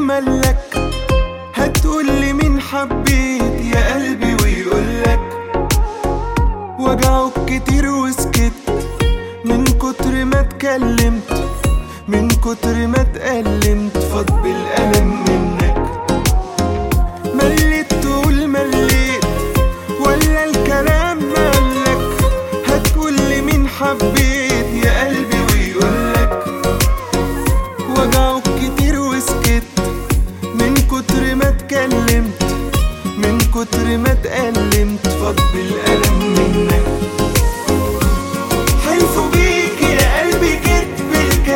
ملك هتقولي مين حبيت يا قلبي ويقولك وجعك كتير وسكت من كتر ما اتكلمت من كتر ما اتألمت فاض بالألم منك مليت تقول مليت ولا الكلام مالك هتقولي مين حبيت يا قلبي ويقولك وجعك كتير وسكت من كتر ما اتكلمت من كتر ما اتألمت فاض بالألم منك حلفوا بيك يا قلبي كدب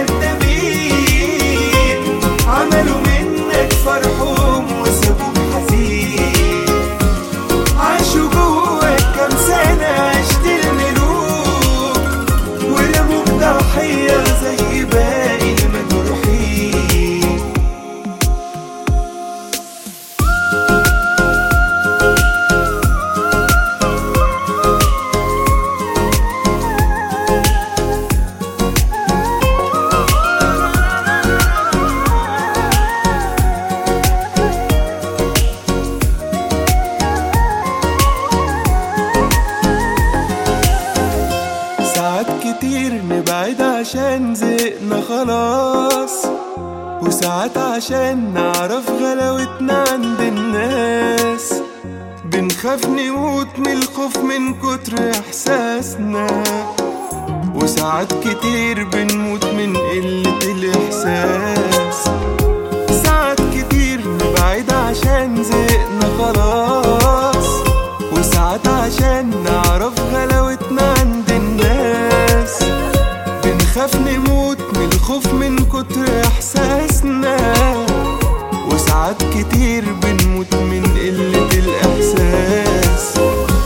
الكدابين عملوا منك فرحهم وسابوك حزين عاشوا جواك كام سنة عشت الملوك ورموك ضحية زي باقي المجروحين ساعات كتير نبعد عشان زهقنا خلاص وساعات عشان نعرف غلاوتنا عند الناس بنخاف نموت من الخوف من كتر احساسنا وساعات كتير بنموت من قلة الإحساس ساعات كتير نبعد عشان زهقنا خلاص وساعات عشان نعرف غلاوتنا عند الناس بنخاف نموت من الخوف من كتر احساسنا وساعات كتير بنموت من قلة الاحساس